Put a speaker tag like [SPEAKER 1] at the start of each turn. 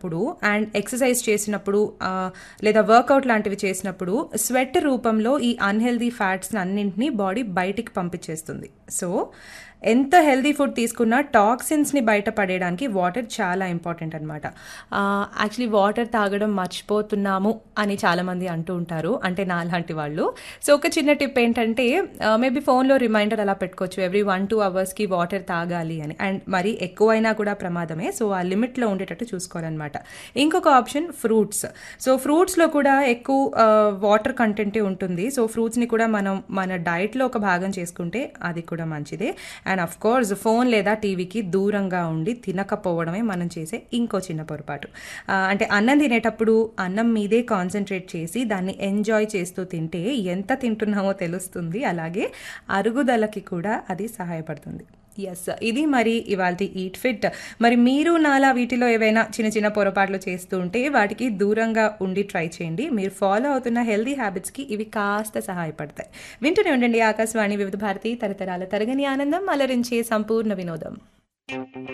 [SPEAKER 1] చేసినప్పుడు and exercise చేసినప్పుడు ఆ, లేదా వర్కౌట్ లాంటివి చేసినప్పుడు స్వెట్ రూపంలో ఈ అన్హెల్దీ ఫ్యాట్స్ అన్నింటినీ బాడీ బయటికి పంపించేస్తుంది సో ఎంత హెల్దీ ఫుడ్ తీసుకున్నా టాక్సిన్స్ని బయటపడేయడానికి వాటర్ చాలా ఇంపార్టెంట్ అనమాట యాక్చువల్లీ వాటర్ తాగడం మర్చిపోతున్నాము అని చాలామంది అంటూ ఉంటారు అంటే నా లాంటి వాళ్ళు సో ఒక చిన్న టిప్ ఏంటంటే మేబీ ఫోన్లో రిమైండర్ అలా పెట్టుకోవచ్చు ఎవ్రీ వన్ టూ అవర్స్కి వాటర్ తాగాలి అని అండ్ మరి ఎక్కువైనా కూడా ప్రమాదమే సో ఆ లిమిట్లో ఉండేటట్టు చూసుకోవాలన్నమాట ఇంకొక ఆప్షన్ ఫ్రూట్స్ సో ఫ్రూట్స్లో కూడా ఎక్కువ వాటర్ కంటెంటే ఉంటుంది సో ఫ్రూట్స్ని కూడా మనం మన డైట్లో ఒక భాగం చేసుకుంటే అది కూడా మంచిదే అండ్ అఫ్ కోర్స్ ఫోన్ లేదా టీవీకి దూరంగా ఉండి తినకపోవడమే మనం చేసే ఇంకో చిన్న పొరపాటు ఆ, అంటే అన్నం తినేటప్పుడు అన్నం మీదే కాన్సన్ట్రేట్ చేసి దాన్ని ఎంజాయ్ చేస్తూ తింటే ఎంత తింటున్నామో తెలుస్తుంది అలాగే అరుగుదలకి కూడా అది సహాయపడుతుంది ఎస్ ఇది మరి ఇవాళ ఈట్ ఫిట్ మరి మీరు నాలా వీటిలో ఏవైనా చిన్న చిన్న పొరపాట్లు చేస్తూ ఉంటే వాటికి దూరంగా ఉండి ట్రై చేయండి మీరు ఫాలో అవుతున్న హెల్దీ హ్యాబిట్స్కి ఇవి కాస్త సహాయపడతాయి వింటూనే ఉండండి ఆకాశవాణి వివిధ భారతి తరతరాల తరగని ఆనందం అలరించే సంపూర్ణ వినోదం